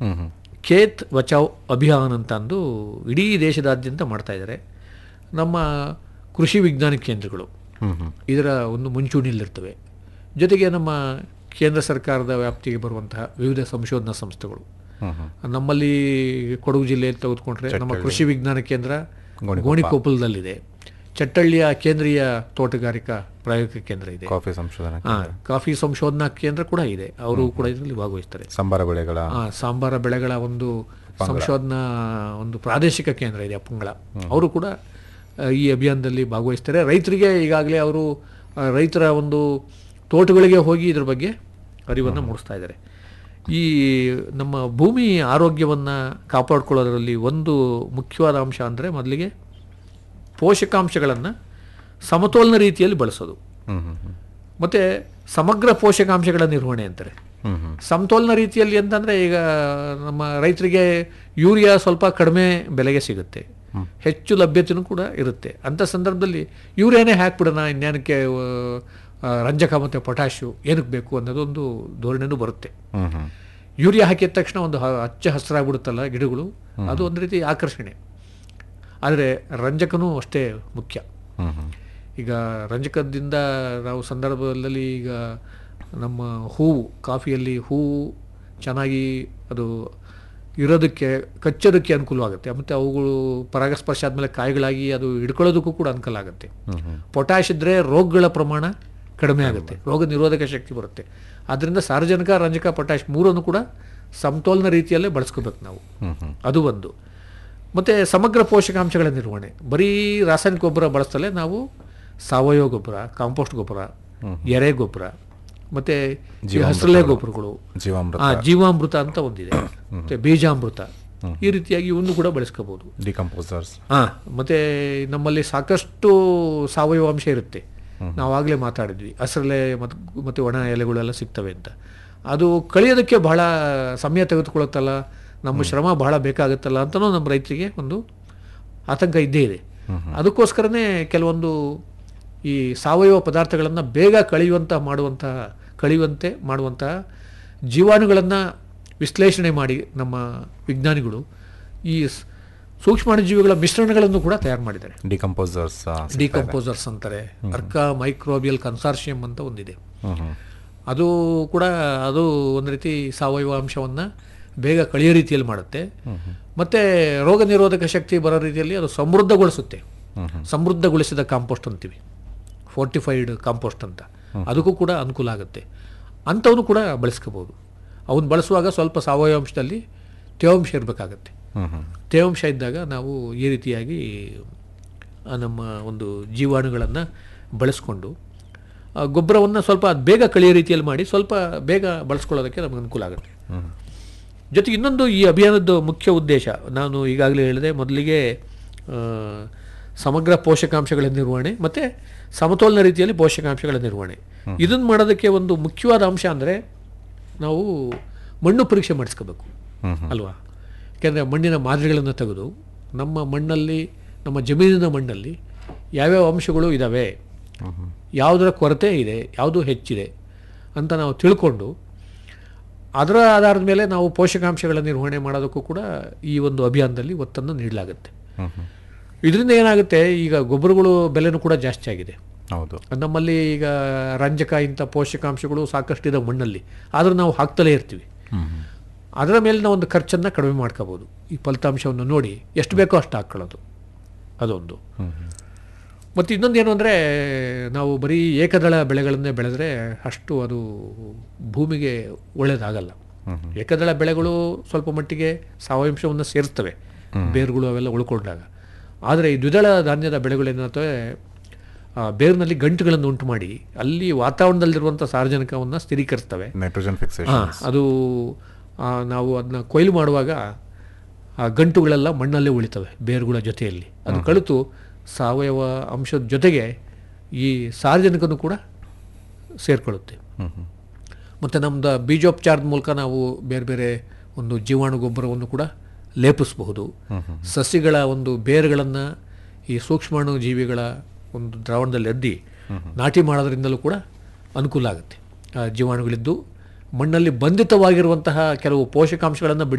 ಹ್ಮ್ ಹ್ಮ್ ಖೇತ್ ಬಚಾವ್ ಅಭಿಯಾನ್ ಅಂತ ಅಂದು ಇಡೀ ದೇಶದಾದ್ಯಂತ ಮಾಡ್ತಾ ಇದ್ದಾರೆ ನಮ್ಮ ಕೃಷಿ ವಿಜ್ಞಾನ ಕೇಂದ್ರಗಳು ಹ್ಮ್ ಹ್ಮ್ ಇದರ ಒಂದು ಮುಂಚೂಣಿಯಲ್ಲಿರ್ತವೆ ಜೊತೆಗೆ ನಮ್ಮ ಕೇಂದ್ರ ಸರ್ಕಾರದ ವ್ಯಾಪ್ತಿಗೆ ಬರುವಂತಹ ವಿವಿಧ ಸಂಶೋಧನಾ ಸಂಸ್ಥೆಗಳು ಹ್ಮ್ ಹ್ಮ್ ನಮ್ಮಲ್ಲಿ ಕೊಡಗು ಜಿಲ್ಲೆಯಲ್ಲಿ ತೆಗೆದುಕೊಂಡ್ರೆ ನಮ್ಮ ಕೃಷಿ ವಿಜ್ಞಾನ ಕೇಂದ್ರ ಗೋಣಿಕೊಪ್ಪಲದಲ್ಲಿದೆ ಚಟ್ಟಳ್ಳಿಯ ಕೇಂದ್ರೀಯ ತೋಟಗಾರಿಕಾ ಪ್ರಾಯೋಗಿಕ ಕೇಂದ್ರ ಇದೆ ಕಾಫಿ ಸಂಶೋಧನೆ ಆ, ಕಾಫಿ ಸಂಶೋಧನಾ ಕೇಂದ್ರ ಕೂಡ ಇದೆ ಅವರು ಕೂಡ ಇದರಲ್ಲಿ ಭಾಗವಹಿಸ್ತಾರೆ ಸಂಬಾರ ಬೆಳೆಗಳ ಆ, ಸಾಂಬಾರ ಬೆಳೆಗಳ ಒಂದು ಸಂಶೋಧನಾ ಒಂದು ಪ್ರಾದೇಶಿಕ ಕೇಂದ್ರ ಇದೆ ಅಪ್ಪಂಗಳ ಅವರು ಕೂಡ ಆ, ಈ ಅಭಿಯಾನದಲ್ಲಿ ಭಾಗವಹಿಸ್ತಾರೆ ರೈತರಿಗೆ ಈಗಾಗಲೇ ಅವರು ಆ, ರೈತರ ಒಂದು ತೋಟಗಳಿಗೆ ಹೋಗಿ ಇದ್ರ ಬಗ್ಗೆ ಅರಿವನ್ನು ಮೂಡಿಸ್ತಾ ಇದ್ದಾರೆ ಈ ನಮ್ಮ ಭೂಮಿ ಆರೋಗ್ಯವನ್ನು ಕಾಪಾಡಿಕೊಳ್ಳೋದರಲ್ಲಿ ಒಂದು ಮುಖ್ಯವಾದ ಅಂಶ ಅಂದರೆ ಮೊದಲಿಗೆ ಪೋಷಕಾಂಶಗಳನ್ನು ಸಮತೋಲನ ರೀತಿಯಲ್ಲಿ ಬಳಸೋದು ಹ್ಮ್ ಹ್ಮ್ ಹ್ಮ್ ಮತ್ತು ಸಮಗ್ರ ಪೋಷಕಾಂಶಗಳ ನಿರ್ವಹಣೆ ಅಂತಾರೆ ಹ್ಮ್ ಹ್ಮ್ ಸಮತೋಲನ ರೀತಿಯಲ್ಲಿ ಅಂತಂದರೆ ಈಗ ನಮ್ಮ ರೈತರಿಗೆ ಯೂರಿಯಾ ಸ್ವಲ್ಪ ಕಡಿಮೆ ಬೆಲೆಗೆ ಸಿಗುತ್ತೆ ಹೆಚ್ಚು ಲಭ್ಯತೆಯೂ ಕೂಡ ಇರುತ್ತೆ ಅಂಥ ಸಂದರ್ಭದಲ್ಲಿ ಯೂರಿಯಾನೇ ಹಾಕ್ಬಿಡೋಣ ಇನ್ಯಾನಕ್ಕೆ ಆ, ರಂಜಕ ಮತ್ತು ಪೊಟ್ಯಾಶು ಏನಕ್ಕೆ ಬೇಕು ಅನ್ನೋದೊಂದು ಧೋರಣೆನೂ ಬರುತ್ತೆ ಹ್ಮ್ ಹ್ಮ್ ಯೂರಿಯಾ ಹಾಕಿದ ತಕ್ಷಣ ಒಂದು ಹ- ಹಚ್ಚ ಹಸಿರಾಗ್ಬಿಡುತ್ತಲ್ಲ ಗಿಡಗಳು ಅದು ಒಂದು ರೀತಿ ಆಕರ್ಷಣೆ ಆದರೆ ರಂಜಕನೂ ಅಷ್ಟೇ ಮುಖ್ಯ ಹ್ಮ್ ಹ್ಮ್ ಈಗ ರಂಜಕದಿಂದ ನಾವು ಸಂದರ್ಭದಲ್ಲಿ ಈಗ ನಮ್ಮ ಹೂವು ಕಾಫಿಯಲ್ಲಿ ಹೂವು ಚೆನ್ನಾಗಿ ಅದು ಇರೋದಕ್ಕೆ ಕಚ್ಚೋದಕ್ಕೆ ಅನುಕೂಲವಾಗುತ್ತೆ ಮತ್ತು ಅವುಗಳು ಪರಾಗಸ್ಪರ್ಶ ಆದಮೇಲೆ ಕಾಯಿಗಳಾಗಿ ಅದು ಹಿಡ್ಕೊಳ್ಳೋದಕ್ಕೂ ಕೂಡ ಅನುಕೂಲ ಆಗುತ್ತೆ ಹ್ಮ್ ಹ್ಮ್ ಪೊಟ್ಯಾಶ್ ಇದ್ದರೆ ರೋಗಗಳ ಪ್ರಮಾಣ ಕಡಿಮೆ ಆಗುತ್ತೆ ರೋಗ ನಿರೋಧಕ ಶಕ್ತಿ ಬರುತ್ತೆ ಆದ್ದರಿಂದ ಸಾರ್ವಜನಿಕ ರಂಜಕ ಪೊಟ್ಯಾಶ್ ಮೂರನ್ನು ಕೂಡ ಸಮತೋಲನ ರೀತಿಯಲ್ಲೇ ಬಳಸ್ಕೋಬೇಕು ನಾವು ಹ್ಮ್ ಹ್ಮ್ ಅದು ಒಂದು ಮತ್ತು ಸಮಗ್ರ ಪೋಷಕಾಂಶಗಳ ನಿರ್ವಹಣೆ ಬರೀ ರಾಸಾಯನಿಕ ಗೊಬ್ಬರ ಬಳಸ್ತಲೇ ನಾವು ಸಾವಯವ ಗೊಬ್ಬರ ಕಾಂಪೋಸ್ಟ್ ಗೊಬ್ಬರ ಎರೆ ಗೊಬ್ಬರ ಮತ್ತು ಹಸರಲೆ ಗೊಬ್ಬರಗಳು ಜೀವಾಮೃತ ಆ, ಜೀವಾಮೃತ ಅಂತ ಒಂದಿದೆ ಮತ್ತು ಬೀಜಾಮೃತ ಈ ರೀತಿಯಾಗಿ ಇವನ್ನು ಕೂಡ ಬಳಸ್ಕೋಬೋದು ಡಿಕಂಪೋಸರ್ಸ್ ಹಾಂ ಮತ್ತು ನಮ್ಮಲ್ಲಿ ಸಾಕಷ್ಟು ಸಾವಯವ ಅಂಶ ಇರುತ್ತೆ ನಾವು ಆಗಲೇ ಮಾತಾಡಿದ್ವಿ ಹಸರಲೆ ಮತ್ತು ಮತ್ತು ಒಣ ಎಲೆಗಳೆಲ್ಲ ಸಿಗ್ತವೆ ಅಂತ ಅದು ಕಳಿಯೋದಕ್ಕೆ ಬಹಳ ಸಮಯ ತೆಗೆದುಕೊಳ್ಳುತ್ತಲ್ಲ ನಮ್ಮ ಶ್ರಮ ಬಹಳ ಬೇಕಾಗುತ್ತಲ್ಲ ಅಂತಲೂ ನಮ್ಮ ರೈತರಿಗೆ ಒಂದು ಆತಂಕ ಇದ್ದೇ ಇದೆ ಅದಕ್ಕೋಸ್ಕರನೇ ಕೆಲವೊಂದು ಈ ಸಾವಯವ ಪದಾರ್ಥಗಳನ್ನು ಬೇಗ ಕಳೆಯುವಂಥ ಮಾಡುವಂತಹ ಕಳೆಯುವಂತೆ ಮಾಡುವಂತಹ ಜೀವಾಣುಗಳನ್ನು ವಿಶ್ಲೇಷಣೆ ಮಾಡಿ ನಮ್ಮ ವಿಜ್ಞಾನಿಗಳು ಈ ಸ್- ಸೂಕ್ಷ್ಮಾಣುಜೀವಿಗಳ ಮಿಶ್ರಣಗಳನ್ನು ಕೂಡ ತಯಾರು ಮಾಡಿದ್ದಾರೆ ಡಿಕಂಪೋಸರ್ಸ್ ಡಿಕಂಪೋಸರ್ಸ್ ಅಂತಾರೆ ಅರ್ಕ ಮೈಕ್ರೋಬಿಯಲ್ ಕನ್ಸಾರ್ಷಿಯಂ ಅಂತ ಒಂದಿದೆ ಹ್ಮ್ ಹ್ಮ್ ಅದು ಕೂಡ ಅದು ಒಂದು ರೀತಿ ಸಾವಯವ ಅಂಶವನ್ನು ಬೇಗ ಕಳೆಯೋ ರೀತಿಯಲ್ಲಿ ಮಾಡುತ್ತೆ ಮತ್ತು ರೋಗ ನಿರೋಧಕ ಶಕ್ತಿ ಬರೋ ರೀತಿಯಲ್ಲಿ ಅದು ಸಮೃದ್ಧಗೊಳಿಸುತ್ತೆ ಸಮೃದ್ಧಗೊಳಿಸಿದ ಕಾಂಪೋಸ್ಟ್ ಅಂತೀವಿ ಫೋರ್ಟಿಫೈಡ್ ಕಾಂಪೋಸ್ಟ್ ಅಂತ ಅದಕ್ಕೂ ಕೂಡ ಅನುಕೂಲ ಆಗುತ್ತೆ ಅಂಥವನ್ನು ಕೂಡ ಬಳಸ್ಕೋಬೋದು ಅವನ್ನ ಬಳಸುವಾಗ ಸ್ವಲ್ಪ ಸಾವಯವ ಅಂಶದಲ್ಲಿ ತೇವಾಂಶ ಇರಬೇಕಾಗತ್ತೆ ಹ್ಮ್ ಹ್ಮ್ ತೇವಾಂಶ ಇದ್ದಾಗ ನಾವು ಈ ರೀತಿಯಾಗಿ ಆ ನಮ್ಮ ಒಂದು ಜೀವಾಣುಗಳನ್ನು ಬಳಸ್ಕೊಂಡು ಗೊಬ್ಬರವನ್ನು ಸ್ವಲ್ಪ ಅದ್ ಬೇಗ ಕಳೆಯೋ ರೀತಿಯಲ್ಲಿ ಮಾಡಿ ಸ್ವಲ್ಪ ಬೇಗ ಬಳಸ್ಕೊಳ್ಳೋದಕ್ಕೆ ನಮಗೆ ಅನುಕೂಲ ಆಗುತ್ತೆ ಹ್ಮ್ ಜೊತೆಗೆ ಇನ್ನೊಂದು ಈ ಅಭಿಯಾನದ ಮುಖ್ಯ ಉದ್ದೇಶ ನಾನು ಈಗಾಗಲೇ ಹೇಳಿದೆ ಮೊದಲಿಗೆ ಆ, ಸಮಗ್ರ ಪೋಷಕಾಂಶಗಳ ನಿರ್ವಹಣೆ ಮತ್ತು ಸಮತೋಲನ ರೀತಿಯಲ್ಲಿ ಪೋಷಕಾಂಶಗಳ ನಿರ್ವಹಣೆ ಇದನ್ನು ಮಾಡೋದಕ್ಕೆ ಒಂದು ಮುಖ್ಯವಾದ ಅಂಶ ಅಂದರೆ ನಾವು ಮಣ್ಣು ಪರೀಕ್ಷೆ ಮಾಡಿಸ್ಕೋಬೇಕು ಹ್ಮ್ ಹ್ಮ್ ಅಲ್ವಾ ಯಾಕೆಂದರೆ ಮಣ್ಣಿನ ಮಾದರಿಗಳನ್ನು ತೆಗೆದು ನಮ್ಮ ಮಣ್ಣಲ್ಲಿ ನಮ್ಮ ಜಮೀನಿನ ಮಣ್ಣಲ್ಲಿ ಯಾವ್ಯಾವ ಅಂಶಗಳು ಇದ್ದಾವೆ ಯಾವುದರ ಕೊರತೆ ಇದೆ ಯಾವುದು ಹೆಚ್ಚಿದೆ ಅಂತ ನಾವು ತಿಳ್ಕೊಂಡು ಅದರ ಆಧಾರದ ಮೇಲೆ ನಾವು ಪೋಷಕಾಂಶಗಳ ನಿರ್ವಹಣೆ ಮಾಡೋದಕ್ಕೂ ಕೂಡ ಈ ಒಂದು ಅಭಿಯಾನದಲ್ಲಿ ಒತ್ತನ್ನು ನೀಡಲಾಗುತ್ತೆ ಹ್ಮ್ ಹ್ಮ್ ಇದರಿಂದ ಏನಾಗುತ್ತೆ ಈಗ ಗೊಬ್ಬರಗಳು ಬೆಲೆನೂ ಕೂಡ ಜಾಸ್ತಿ ಆಗಿದೆ ಹೌದು ನಮ್ಮಲ್ಲಿ ಈಗ ರಂಜಕ ಇಂಥ ಪೋಷಕಾಂಶಗಳು ಸಾಕಷ್ಟಿದೆ ಮಣ್ಣಲ್ಲಿ ಆದರೂ ನಾವು ಹಾಕ್ತಲೇ ಇರ್ತೀವಿ ಹ್ಮ್ ಹ್ಮ್ ಅದರ ಮೇಲಿನ ಒಂದು ಖರ್ಚನ್ನು ಕಡಿಮೆ ಮಾಡ್ಕೋಬೋದು ಈ ಫಲಿತಾಂಶವನ್ನು ನೋಡಿ ಎಷ್ಟು ಬೇಕೋ ಅಷ್ಟು ಹಾಕ್ಕೊಳ್ಳೋದು ಅದೊಂದು ಹ್ಮ್ ಹ್ಮ್ ಮತ್ತು ಇನ್ನೊಂದು ಏನು ಅಂದರೆ ನಾವು ಬರೀ ಏಕದಳ ಬೆಳೆಗಳನ್ನೇ ಬೆಳೆದ್ರೆ ಅಷ್ಟು ಅದು ಭೂಮಿಗೆ ಒಳ್ಳೆಯದಾಗಲ್ಲ ಏಕದಳ ಬೆಳೆಗಳು ಸ್ವಲ್ಪ ಮಟ್ಟಿಗೆ ಸಾವಯಂಶವನ್ನು ಸೇರಿಸ್ತವೆ ಬೇರುಗಳು ಅವೆಲ್ಲ ಉಳ್ಕೊಂಡಾಗ ಆದರೆ ಈ ದ್ವಿದಳ ಧಾನ್ಯದ ಬೆಳೆಗಳೇನಾಗ್ತವೆ ಆ ಬೇರಿನಲ್ಲಿ ಗಂಟುಗಳನ್ನು ಉಂಟು ಮಾಡಿ ಅಲ್ಲಿ ವಾತಾವರಣದಲ್ಲಿರುವಂಥ ಸಾರ್ವಜನಿಕವನ್ನು ಸ್ಥಿರೀಕರಿಸ್ತವೆ ನೈಟ್ರೋಜನ್ ಹಾ, ಫಿಕ್ಸೇಷನ್ ಅದು ಆ, ನಾವು ಅದನ್ನ ಕೊಯ್ಲು ಮಾಡುವಾಗ ಆ ಗಂಟುಗಳೆಲ್ಲ ಮಣ್ಣಲ್ಲೇ ಉಳಿತವೆ ಬೇರುಗಳ ಜೊತೆಯಲ್ಲಿ ಅದು ಕಳಿತು ಸಾವಯವ ಅಂಶದ ಜೊತೆಗೆ ಈ ಸಾರ್ವಜನಿಕನು ಕೂಡ ಸೇರಿಕೊಳ್ಳುತ್ತೆ ಹ್ಮ್ ಹ್ಮ್ ಮತ್ತು ನಮ್ಮದು ಬೀಜೋಪಚಾರದ ಮೂಲಕ ನಾವು ಬೇರೆ ಬೇರೆ ಒಂದು ಜೀವಾಣು ಗೊಬ್ಬರವನ್ನು ಕೂಡ ಲೇಪಿಸಬಹುದು ಸಸ್ಯಗಳ ಒಂದು ಬೇರುಗಳನ್ನು ಈ ಸೂಕ್ಷ್ಮಾಣು ಜೀವಿಗಳ ಒಂದು ದ್ರಾವಣದಲ್ಲಿ ಅದ್ದಿ ನಾಟಿ ಮಾಡೋದ್ರಿಂದಲೂ ಕೂಡ ಅನುಕೂಲ ಆಗುತ್ತೆ ಆ ಜೀವಾಣುಗಳಿದ್ದು ಮಣ್ಣಲ್ಲಿ ಬಂಧಿತವಾಗಿರುವಂತಹ ಕೆಲವು ಪೋಷಕಾಂಶಗಳನ್ನು ಬಿಡು